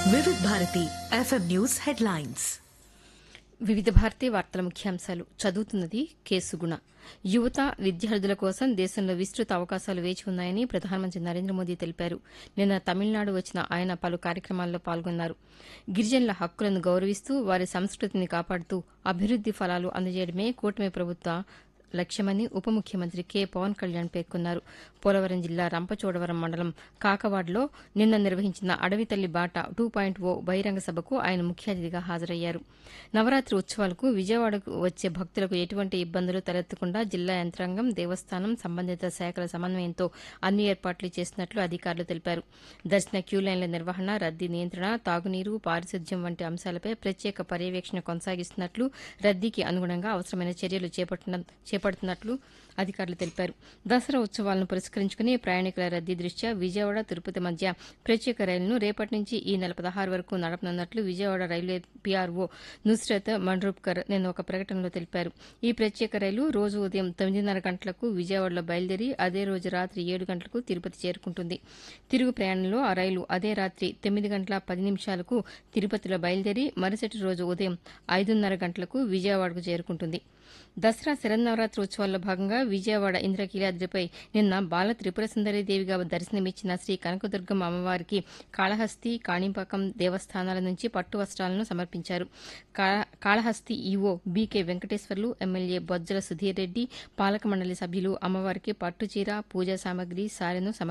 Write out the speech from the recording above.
వివిధ Bharati FM news headlines వివిధ భారతీయ వార్తల ముఖ్యాంశాలు చదువుతున్నది కేసుగుణ యువత విద్యార్థుల కోసం దేశంలో విస్తృత అవకాశాలు వేచి ఉన్నాయని ప్రధానమంత్రి నరేంద్ర మోదీ తెలిపారు నిన్న తమిళనాడు వచ్చిన ఆయన పలు కార్యక్రమాల్లో పాల్గొన్నారు గిరిజనుల హక్కులను గౌరవిస్తూ వారి సంస్కృతిని కాపాడుతూ అభివృద్ది ఫలాలు అందజేయడమే కూటమి ప్రభుత్వ లక్ష్యమని ఉప ముఖ్యమంత్రి కె పవన్ కళ్యాణ్ పేర్కొన్నారు పోలవరం జిల్లా రంపచోడవరం మండలం కాకవాడలో నిన్న నిర్వహించిన అడవి తల్లి బాట టూ పాయింట్ ఓ బహిరంగ సభకు ఆయన ముఖ్య అతిథిగా హాజరయ్యారు నవరాత్రి ఉత్సవాలకు విజయవాడకు వచ్చే భక్తులకు ఎటువంటి ఇబ్బందులు తలెత్తకుండా జిల్లా యంత్రాంగం దేవస్థానం సంబంధిత శాఖల సమన్వయంతో అన్ని ఏర్పాట్లు చేసినట్లు అధికారులు తెలిపారు దర్శన క్యూ లైన్ల నిర్వహణ రద్దీ నియంత్రణ తాగునీరు పారిశుద్ధ్యం వంటి అంశాలపై ప్రత్యేక పర్యవేక్షణ కొనసాగిస్తున్నట్లు రద్దీకి అనుగుణంగా అవసరమైన చర్యలు చేపట్టిన చేపడుతున్నట్లు అధికారులు తెలిపారు దసరా ఉత్సవాలను పురస్కరించుకుని ప్రయాణికుల రద్దీ దృష్ట్యా విజయవాడ తిరుపతి మధ్య ప్రత్యేక రైలును రేపటి నుంచి ఈ నెల పదహారు వరకు నడపనున్నట్లు విజయవాడ రైల్వే పీఆర్ఓ నుస్రత్ మండ్రూప్కర్ నిన్న ఒక ప్రకటనలో తెలిపారు ఈ ప్రత్యేక రైలు రోజు ఉదయం తొమ్మిదిన్నర గంటలకు విజయవాడలో బయలుదేరి అదే రోజు రాత్రి ఏడు గంటలకు తిరుపతి చేరుకుంటుంది తిరుగు ప్రయాణంలో ఆ రైలు అదే రాత్రి తొమ్మిది గంటల పది నిమిషాలకు తిరుపతిలో బయలుదేరి మరుసటి రోజు ఉదయం ఐదున్నర గంటలకు విజయవాడకు చేరుకుంటుంది దసరా శరన్నవరాత్రి ఉత్సవాల్లో భాగంగా విజయవాడ ఇంద్రకీలాద్రిపై నిన్న బాల త్రిపుర సుందరీదేవిగా దర్శనమిచ్చిన శ్రీ కనకదుర్గం అమ్మవారికి కాళహస్తి కాణిపాకం దేవస్థానాల నుంచి పట్టు వస్త్రాలను సమర్పించారు కా- Kalahasti EO BK Venkateswarlu MLA Bojjala Sudheer Reddy పాలక మండలి సభ్యులు అమ్మవారికి పట్టుచీర పూజా సామగ్రి సారెను సమర్పించారు